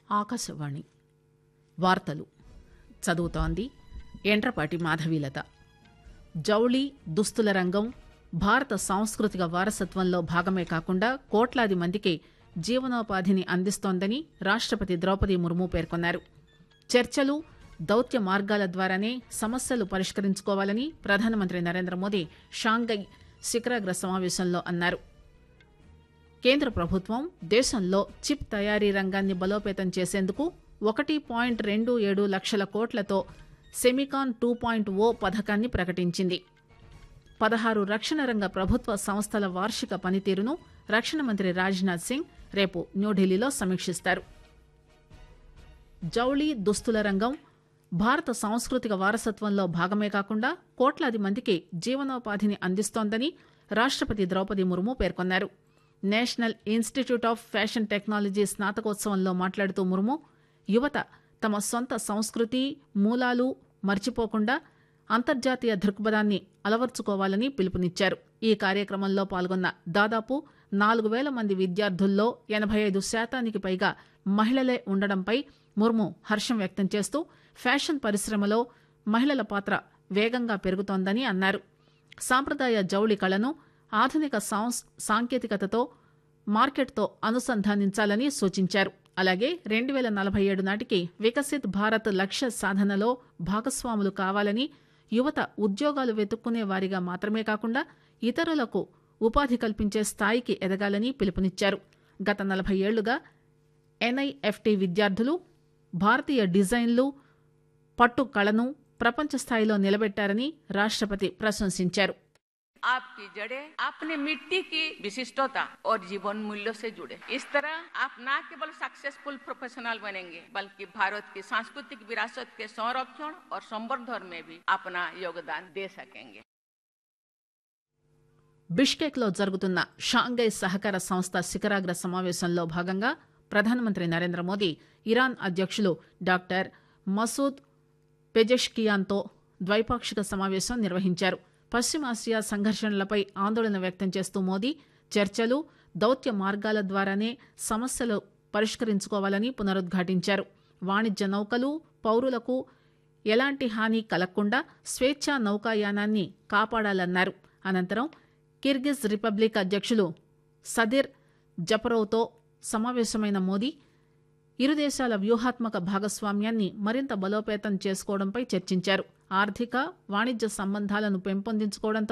ఆకాశవాణి వార్తలు చదువుతోంది ఎండ్రపాటి మాధవీలత జౌళి దుస్తుల రంగం భారత సాంస్కృతిక వారసత్వంలో భాగమే కాకుండా కోట్లాది మందికి జీవనోపాధిని అందిస్తోందని రాష్టపతి ద్రౌపది ముర్ము పేర్కొన్నారు చర్చలు దౌత్య మార్గాల ద్వారానే సమస్యలు పరిష్కరించుకోవాలని ప్రధానమంత్రి నరేంద్ర మోదీ షాంఘై శిఖరాగ్ర సమావేశంలో అన్నారు కేంద్ర ప్రభుత్వం దేశంలో చిప్ తయారీ రంగాన్ని బలోపేతం చేసేందుకు ఒకటి పాయింట్ రెండు ఏడు లక్షల కోట్లతో సెమికాన్ టూ పాయింట్ ఓ పథకాన్ని ప్రకటించింది పదహారు రక్షణ రంగ ప్రభుత్వ సంస్థల వార్షిక పనితీరును రక్షణ మంత్రి రాజ్నాథ్ సింగ్ రేపు న్యూఢిల్లీలో సమీక్షిస్తారు జౌళి దుస్తుల రంగం భారత సాంస్కృతిక వారసత్వంలో భాగమే కాకుండా కోట్లాది మందికి జీవనోపాధిని అందిస్తోందని రాష్టపతి ద్రౌపది ముర్ము పేర్కొన్నారు national institute of fashion technology స్నాతకోత్సవంలో మాట్లాడుతూ ముర్ము యువత తమ సొంత సంస్కృతి మూలాలు మర్చిపోకుండా అంతర్జాతీయ దృక్పథాన్ని అలవర్చుకోవాలని పిలుపునిచ్చారు ఈ కార్యక్రమంలో పాల్గొన్న దాదాపు నాలుగు వేల మంది విద్యార్థుల్లో ఎనభై ఐదు శాతానికి పైగా మహిళలే ఉండడంపై ముర్ము హర్షం వ్యక్తం చేస్తూ ఫ్యాషన్ పరిశ్రమలో మహిళల పాత్ర వేగంగా పెరుగుతోందని అన్నారు సాంప్రదాయ జౌళి కళను ఆధునిక సాంస్ సాంకేతికతతో మార్కెట్తో అనుసంధానించాలని సూచించారు అలాగే రెండు వేల నలభై ఏడు నాటికి వికసిత్ భారత్ లక్ష్య సాధనలో భాగస్వాములు కావాలని యువత ఉద్యోగాలు వెతుక్కునే వారిగా మాత్రమే కాకుండా ఇతరులకు ఉపాధి కల్పించే స్థాయికి ఎదగాలని పిలుపునిచ్చారు గత నలభై ఏళ్లుగా ఎన్ఐఎఫ్టి విద్యార్థులు భారతీయ డిజైన్లు పట్టు కళను ప్రపంచ స్థాయిలో నిలబెట్టారని రాష్టపతి ప్రశంసించారు आपकी जड़ें अपने मिट्टी की विशिष्टता और जीवन मूल्यों से जुड़े इस तरह आप न केवल सक्सेसफुल प्रोफेशनल बनेंगे बल्कि भारत की सांस्कृतिक विरासत के संरक्षण और संवर्धन में भी अपना योगदान दे सकेंगे బిష్కెక్ లో జరుగుతున్న షాంఘై సహకార సంస్థ శిఖరాగ్ర సమావేశంలో భాగంగా ప్రధానమంత్రి నరేంద్ర మోదీ ఇరాన్ అధ్యక్షులు డాక్టర్ మసూద్ పెజెష్కియాన్తో ద్వైపాక్షిక సమావేశం నిర్వహించారు పశ్చిమాసియా సంఘర్షణలపై ఆందోళన వ్యక్తం చేస్తూ మోదీ చర్చలు దౌత్య మార్గాల ద్వారానే సమస్యలు పరిష్కరించుకోవాలని పునరుద్ఘాటించారు వాణిజ్య నౌకలు పౌరులకు ఎలాంటి హాని కలగకుండా స్వేచ్ఛా నౌకాయానాన్ని కాపాడాలన్నారు అనంతరం కిర్గిజ్ రిపబ్లిక్ అధ్యక్షులు సదిర్ జపరోవ్తో సమావేశమైన మోదీ ఇరు దేశాల వ్యూహాత్మక భాగస్వామ్యాన్ని మరింత బలోపేతం చేసుకోవడంపై చర్చించారు ఆర్థిక వాణిజ్య సంబంధాలను పెంపొందించుకోవడంతో